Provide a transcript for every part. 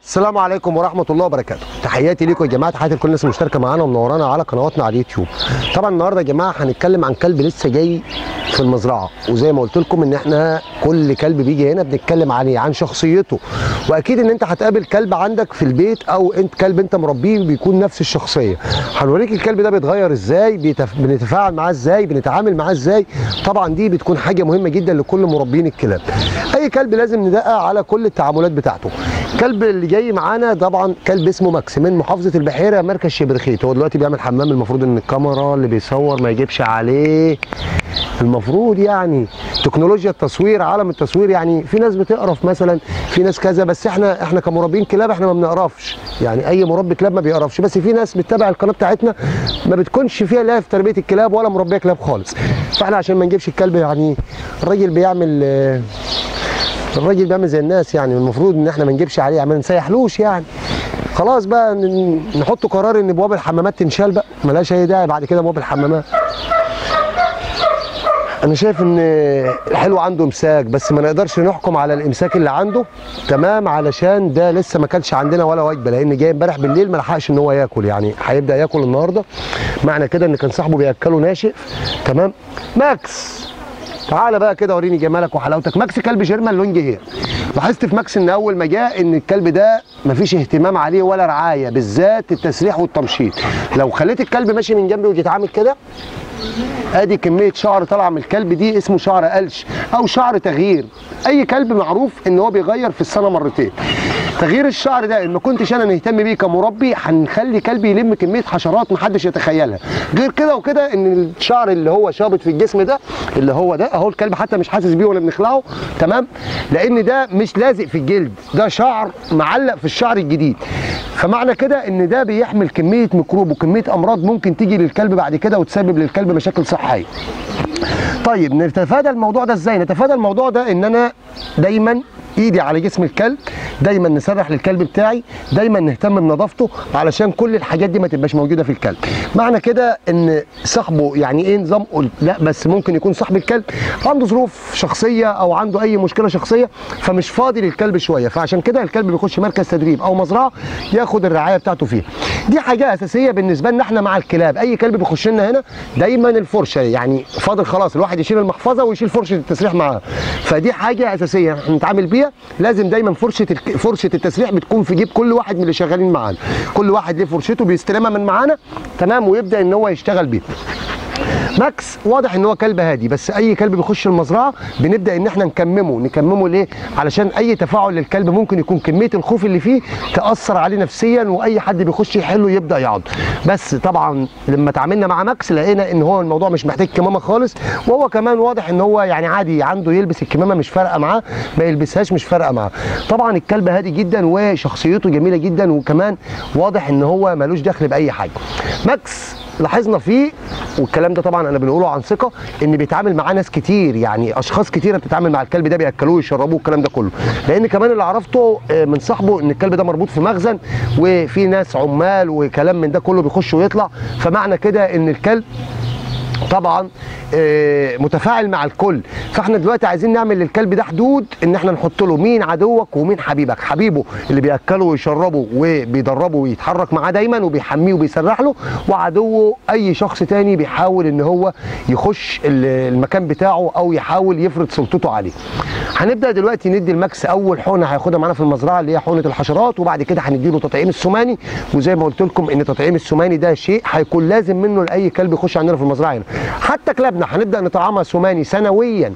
السلام عليكم ورحمة الله وبركاته تحياتي ليكم يا جماعة تحياتي لكل الناس المشتركة معانا ومنورانا على قنواتنا على اليوتيوب طبعا النهاردة يا جماعة هنتكلم عن كلب لسه جاي في المزرعة وزي ما قلت لكم ان احنا كل كلب بيجي هنا بنتكلم عليه عن شخصيته واكيد ان انت هتقابل كلب عندك في البيت او انت كلب انت مربيه بيكون نفس الشخصية هنوريك الكلب ده بيتغير ازاي بيتف... بنتفاعل معاه ازاي بنتعامل معاه ازاي طبعا دي بتكون حاجة مهمة جدا لكل مربين الكلاب اي كلب لازم ندقق على كل التعاملات بتاعته الكلب اللي جاي معانا طبعا كلب اسمه ماكس من محافظه البحيره مركز شبرخيت هو دلوقتي بيعمل حمام المفروض ان الكاميرا اللي بيصور ما يجيبش عليه المفروض يعني تكنولوجيا التصوير عالم التصوير يعني في ناس بتقرف مثلا في ناس كذا بس احنا احنا كمربين كلاب احنا ما بنقرفش يعني اي مربي كلاب ما بيقرفش بس في ناس بتتابع القناه بتاعتنا ما بتكونش فيها لا في تربيه الكلاب ولا مربيه كلاب خالص فاحنا عشان ما نجيبش الكلب يعني الراجل بيعمل آه، الراجل بيعمل زي الناس يعني المفروض ان احنا ما نجيبش عليه ما نسيحلوش يعني خلاص بقى ن- نحط قرار ان ابواب الحمامات تنشال بقى ملهاش اي داعي بعد كده ابواب الحمامات انا شايف ان الحلو عنده امساك بس ما نقدرش نحكم على الامساك اللي عنده تمام علشان ده لسه ما كانش عندنا ولا وجبه لان جاي امبارح بالليل ما لحقش ان هو ياكل يعني هيبدا ياكل النهارده معنى كده ان كان صاحبه بياكله ناشف تمام ماكس تعالى بقى كده وريني جمالك وحلاوتك ماكس كلب جيرمان لونج هير لاحظت في ماكس ان اول ما جاء ان الكلب ده مفيش اهتمام عليه ولا رعايه بالذات التسريح والتمشيط لو خليت الكلب ماشي من جنبي وجيت عامل كده ادي كميه شعر طالعه من الكلب دي اسمه شعر قلش او شعر تغيير اي كلب معروف ان هو بيغير في السنه مرتين تغيير الشعر ده ان ما كنتش انا نهتم بيه كمربي هنخلي كلبي يلم كميه حشرات محدش يتخيلها غير كده وكده ان الشعر اللي هو شابط في الجسم ده اللي هو ده اهو الكلب حتى مش حاسس بيه ولا بنخلعه تمام لان ده مش لازق في الجلد ده شعر معلق في الشعر الجديد فمعنى كده ان ده بيحمل كميه ميكروب وكميه امراض ممكن تيجي للكلب بعد كده وتسبب للكلب مشاكل صحيه طيب نتفادى الموضوع ده ازاي نتفادى الموضوع ده ان انا دايما ايدي على جسم الكلب دايما نسرح للكلب بتاعي دايما نهتم بنظافته علشان كل الحاجات دي ما تبقاش موجوده في الكلب معنى كده ان صاحبه يعني ايه نظام قلت لا بس ممكن يكون صاحب الكلب عنده ظروف شخصيه او عنده اي مشكله شخصيه فمش فاضي للكلب شويه فعشان كده الكلب بيخش مركز تدريب او مزرعه ياخد الرعايه بتاعته فيها دي حاجه اساسيه بالنسبه لنا احنا مع الكلاب اي كلب بيخش لنا هنا دايما الفرشه يعني فاضل خلاص الواحد يشيل المحفظه ويشيل فرشه التسريح معاه فدي حاجه اساسيه احنا نتعامل بيها لازم دايما فرشه الك- فرشه التسريح بتكون في جيب كل واحد من اللي شغالين معانا كل واحد ليه فرشته بيستلمها من معانا تمام ويبدا ان هو يشتغل بيها ماكس واضح ان هو كلب هادي بس اي كلب بيخش المزرعه بنبدا ان احنا نكممه نكممه ليه علشان اي تفاعل للكلب ممكن يكون كميه الخوف اللي فيه تاثر عليه نفسيا واي حد بيخش يحله يبدا يعض بس طبعا لما تعاملنا مع ماكس لقينا ان هو الموضوع مش محتاج كمامه خالص وهو كمان واضح ان هو يعني عادي عنده يلبس الكمامه مش فارقه معاه ما يلبسهاش مش فارقه معاه طبعا الكلب هادي جدا وشخصيته جميله جدا وكمان واضح ان هو ملوش دخل باي حاجه ماكس لاحظنا فيه والكلام ده طبعا انا بنقوله عن ثقه ان بيتعامل معاه ناس كتير يعني اشخاص كتيره بتتعامل مع الكلب ده بياكلوه ويشربوه الكلام ده كله لان كمان اللي عرفته آه، من صاحبه ان الكلب ده مربوط في مخزن وفي ناس عمال وكلام من ده كله بيخش ويطلع فمعنى كده ان الكلب طبعا آه، متفاعل مع الكل فاحنا دلوقتي عايزين نعمل للكلب ده حدود ان احنا نحط له مين عدوك ومين حبيبك حبيبه اللي بياكله ويشربه وبيدربه ويتحرك معاه دايما وبيحميه وبيسرح له وعدوه اي شخص تاني بيحاول ان هو يخش ال- المكان بتاعه او يحاول يفرض سلطته عليه هنبدا دلوقتي ندي الماكس اول حقنه هياخدها معانا في المزرعه اللي هي حقنه الحشرات وبعد كده هنديله تطعيم السماني وزي ما قلت لكم ان تطعيم السماني ده شيء هيكون لازم منه لاي كلب يخش عندنا في المزرعه هنا حتى كلابنا هنبدا نطعمها سماني سنويا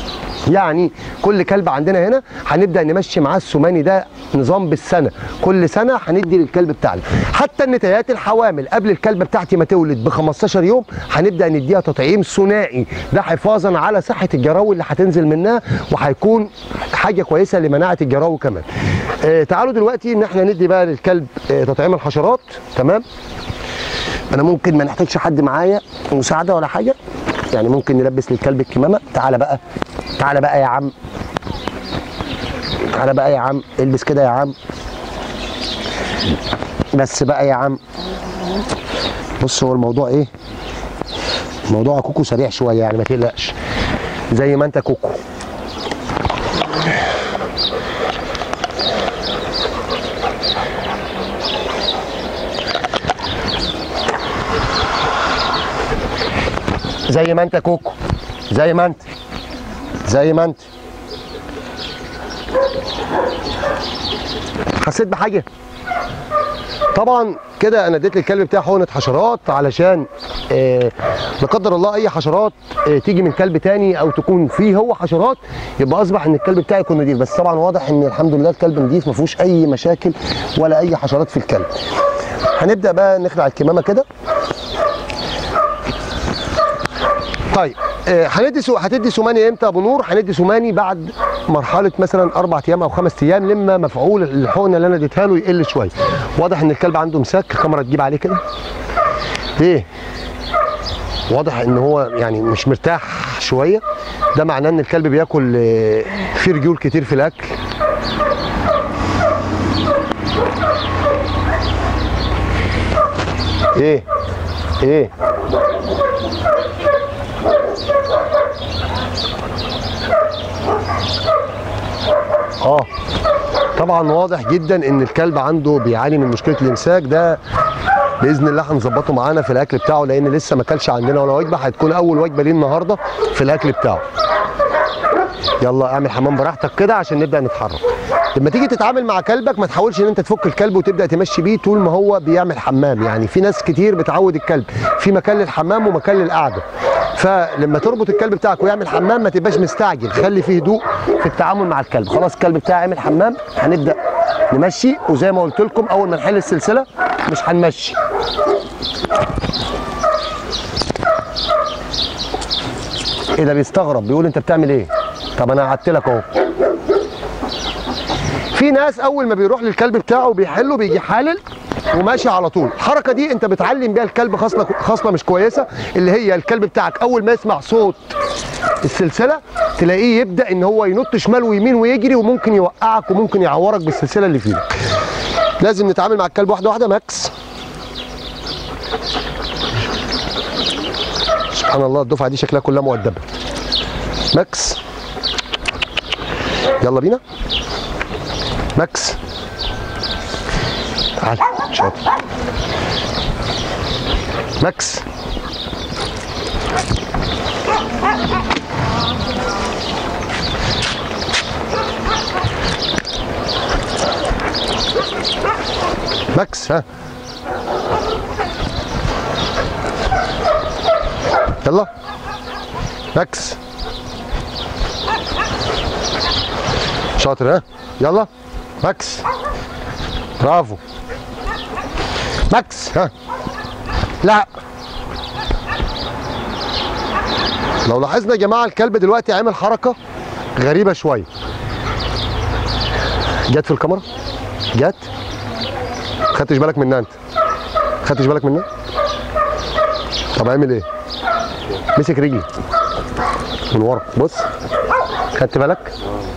يعني كل كلب عندنا هنا هنبدا نمشي معاه السماني ده نظام بالسنه كل سنه هندي للكلب بتاعنا حتى النتايات الحوامل قبل الكلبه بتاعتي ما تولد ب 15 يوم هنبدا نديها تطعيم ثنائي ده حفاظا على صحه الجراوي اللي هتنزل منها وهيكون حاجه كويسه لمناعه الجراوي كمان آه تعالوا دلوقتي ان احنا ندي بقى للكلب آه تطعيم الحشرات تمام انا ممكن ما نحتاجش حد معايا مساعده ولا حاجه يعني ممكن نلبس للكلب الكمامه تعالى بقى تعالى بقى يا عم تعالى بقى يا عم البس كده يا عم بس بقى يا عم بص هو الموضوع ايه موضوع كوكو سريع شويه يعني ما تقلقش زي ما انت كوكو زي ما انت يا كوكو زي ما انت زي ما انت حسيت بحاجه طبعا كده انا اديت للكلب بتاعي حقنه حشرات علشان آه لا قدر الله اي حشرات آه تيجي من كلب تاني او تكون فيه هو حشرات يبقى اصبح ان الكلب بتاعي يكون نضيف بس طبعا واضح ان الحمد لله الكلب نضيف ما فيهوش اي مشاكل ولا اي حشرات في الكلب هنبدا بقى نخلع الكمامه كده طيب آه، هندي سو... هتدي سوماني امتى يا ابو نور؟ هندي سوماني بعد مرحله مثلا اربع ايام او خمس ايام لما مفعول الحقنه اللي انا اديتها له يقل شويه. واضح ان الكلب عنده مساك الكاميرا تجيب عليه كده. ايه؟ واضح ان هو يعني مش مرتاح شويه ده معناه ان الكلب بياكل آه، فيه رجول كتير في الاكل. ايه؟ ايه؟ اه طبعا واضح جدا ان الكلب عنده بيعاني من مشكله الامساك ده باذن الله هنظبطه معانا في الاكل بتاعه لان لسه ما اكلش عندنا ولا وجبه هتكون اول وجبه ليه النهارده في الاكل بتاعه يلا اعمل حمام براحتك كده عشان نبدا نتحرك لما تيجي تتعامل مع كلبك ما تحاولش ان انت تفك الكلب وتبدا تمشي بيه طول ما هو بيعمل حمام يعني في ناس كتير بتعود الكلب في مكان للحمام ومكان للقعده فلما تربط الكلب بتاعك ويعمل حمام ما تبقاش مستعجل خلي فيه هدوء في التعامل مع الكلب خلاص الكلب بتاعي عمل حمام هنبدا نمشي وزي ما قلت لكم اول ما نحل السلسله مش هنمشي ايه ده بيستغرب بيقول انت بتعمل ايه طب انا قعدت لك اهو في ناس اول ما بيروح للكلب بتاعه بيحله بيجي حالل وماشي على طول الحركه دي انت بتعلم بيها الكلب خصله خصله مش كويسه اللي هي الكلب بتاعك اول ما يسمع صوت السلسله تلاقيه يبدا ان هو ينط شمال ويمين ويجري وممكن يوقعك وممكن يعورك بالسلسله اللي في ايدك لازم نتعامل مع الكلب واحده واحده ماكس سبحان الله الدفعه دي شكلها كلها مؤدبه ماكس يلا بينا ماكس تعال شاطر ماكس ماكس ها يلا ماكس شاطر ها يلا ماكس برافو ماكس ها لا لو لاحظنا يا جماعه الكلب دلوقتي عامل حركه غريبه شويه جت في الكاميرا جت خدتش بالك منها انت خدتش بالك منها طب عامل ايه مسك رجلي من ورا بص خدت بالك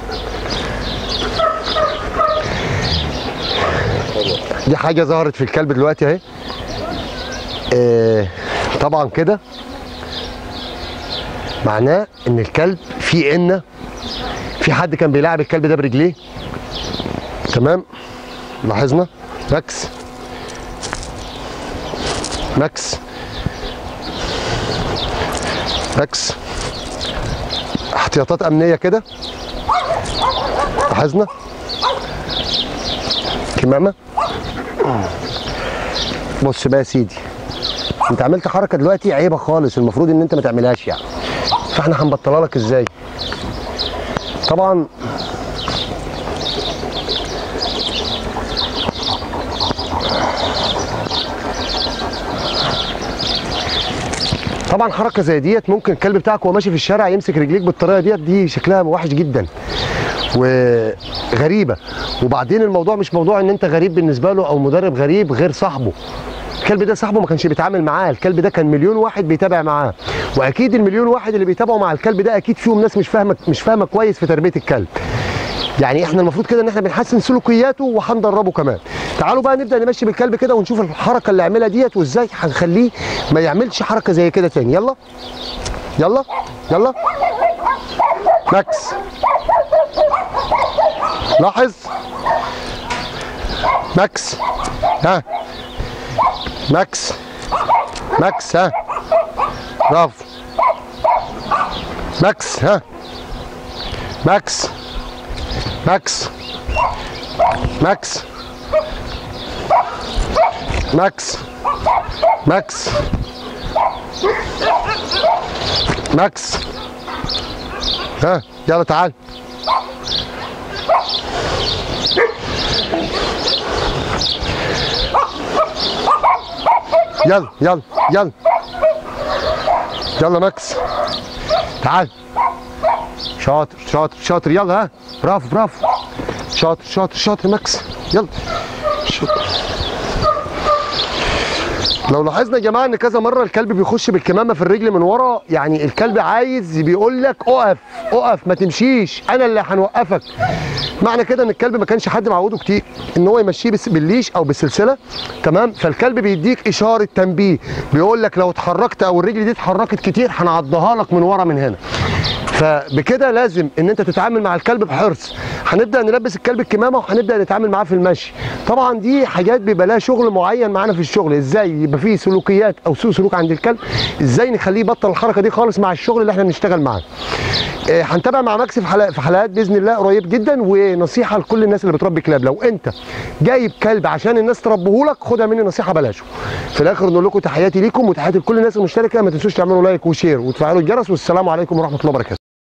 دي حاجه ظهرت في الكلب دلوقتي اهي آه، طبعا كده معناه ان الكلب فيه انه في حد كان بيلاعب الكلب ده برجليه تمام لاحظنا ماكس ماكس ماكس احتياطات امنيه كده لاحظنا كمامه بص بقى يا سيدي انت عملت حركه دلوقتي عيبه خالص المفروض ان انت ما تعملهاش يعني فاحنا هنبطلها لك ازاي طبعا طبعا حركه زي ديت ممكن الكلب بتاعك وهو ماشي في الشارع يمسك رجليك بالطريقه ديت دي شكلها وحش جدا وغريبه وبعدين الموضوع مش موضوع ان انت غريب بالنسبه له او مدرب غريب غير صاحبه الكلب ده صاحبه ما كانش بيتعامل معاه الكلب ده كان مليون واحد بيتابع معاه واكيد المليون واحد اللي بيتابعوا مع الكلب ده اكيد فيهم ناس مش فاهمه مش فاهمه كويس في تربيه الكلب يعني احنا المفروض كده ان احنا بنحسن سلوكياته وهندربه كمان تعالوا بقى نبدا نمشي بالكلب كده ونشوف الحركه اللي عملها ديت وازاي هنخليه ما يعملش حركه زي كده تاني يلا يلا يلا ماكس لاحظ ماكس ها ماكس ماكس ها برافو ماكس ها ماكس ماكس ماكس ماكس ماكس ماكس ها يلا تعال يلا يلا يلا يلا ماكس تعال شاطر شاطر شاطر يلا ها برافو برافو شاطر شاطر شاطر ماكس يلا شاطر لو لاحظنا يا جماعه ان كذا مره الكلب بيخش بالكمامه في الرجل من ورا يعني الكلب عايز بيقول لك اقف اقف ما تمشيش انا اللي هنوقفك معنى كده ان الكلب ما كانش حد معوده كتير ان هو يمشيه بس- بالليش او بالسلسله تمام فالكلب بيديك اشاره تنبيه بيقول لك لو اتحركت او الرجل دي اتحركت كتير هنعضها لك من ورا من هنا فبكده لازم ان انت تتعامل مع الكلب بحرص هنبدا نلبس الكلب الكمامه وهنبدا نتعامل معاه في المشي طبعا دي حاجات بيبقى لها شغل معين معانا في الشغل ازاي يبقى فيه سلوكيات او سوء سلوك عند الكلب ازاي نخليه يبطل الحركه دي خالص مع الشغل اللي احنا بنشتغل معاه آه، هنتابع مع ماكس في حلقات في حلقات باذن الله قريب جدا ونصيحه لكل الناس اللي بتربي كلاب لو انت جايب كلب عشان الناس تربيه لك خدها مني نصيحه بلاشه في الاخر نقول لكم تحياتي ليكم وتحياتي لكل الناس المشتركه ما تنسوش تعملوا لايك وشير وتفعلوا الجرس والسلام عليكم ورحمه الله وبركاته